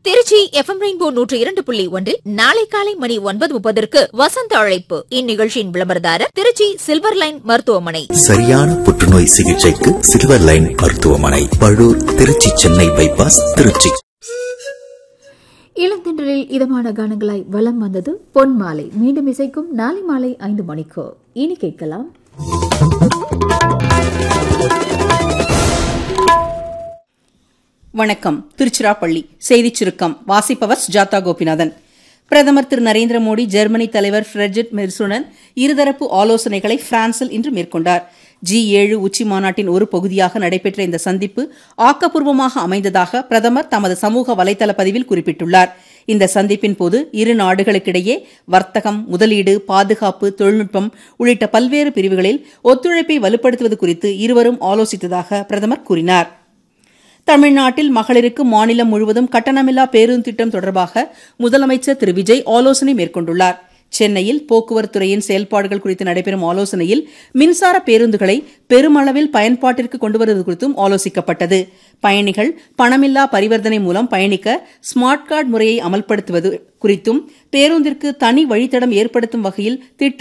Trichy FM rainbow நூற்று இரண்டு புள்ளி ஒன்றில் நாளை காலை மணி ஒன்பது முப்பதற்கு வசந்த அழைப்பு இந்நிகழ்ச்சியின் விளம்பரதாரர் திருச்சி சில்வர் லைன் மருத்துவமனை சரியான புற்றுநோய் சிகிச்சைக்கு சில்வர் லைன் மருத்துவமனை பழூர் திருச்சி சென்னை பைபாஸ் திருச்சி இளந்தென்றலில் இதமான கானங்களாய் வலம் வந்தது பொன் மாலை மீண்டும் இசைக்கும் நாளை மாலை ஐந்து மணிக்கு இனி கேட்கலாம் வணக்கம் திருச்சிராப்பள்ளி செய்திச் சுருக்கம் வாசிப்பவர் சுஜாதா கோபிநாதன் பிரதமர் திரு நரேந்திர மோடி ஜெர்மனி தலைவர் ஃபிரெட்ஜெட் மெர்சுடன் இருதரப்பு ஆலோசனைகளை பிரான்சில் இன்று மேற்கொண்டார் ஜி ஏழு உச்சி மாநாட்டின் ஒரு பகுதியாக நடைபெற்ற இந்த சந்திப்பு ஆக்கப்பூர்வமாக அமைந்ததாக பிரதமர் தமது சமூக வலைதள பதிவில் குறிப்பிட்டுள்ளார் இந்த சந்திப்பின் போது இரு நாடுகளுக்கிடையே வர்த்தகம் முதலீடு பாதுகாப்பு தொழில்நுட்பம் உள்ளிட்ட பல்வேறு பிரிவுகளில் ஒத்துழைப்பை வலுப்படுத்துவது குறித்து இருவரும் ஆலோசித்ததாக பிரதமர் கூறினார் தமிழ்நாட்டில் மகளிருக்கு மாநிலம் முழுவதும் கட்டணமில்லா பேருந்து திட்டம் தொடர்பாக முதலமைச்சர் திரு விஜய் ஆலோசனை மேற்கொண்டுள்ளார் சென்னையில் போக்குவரத்துறையின் செயல்பாடுகள் குறித்து நடைபெறும் ஆலோசனையில் மின்சார பேருந்துகளை பெருமளவில் பயன்பாட்டிற்கு கொண்டுவருவது குறித்தும் ஆலோசிக்கப்பட்டது பயணிகள் பணமில்லா பரிவர்த்தனை மூலம் பயணிக்க ஸ்மார்ட் கார்டு முறையை அமல்படுத்துவது குறித்தும் பேருந்திற்கு தனி வழித்தடம் ஏற்படுத்தும் வகையில் திட்ட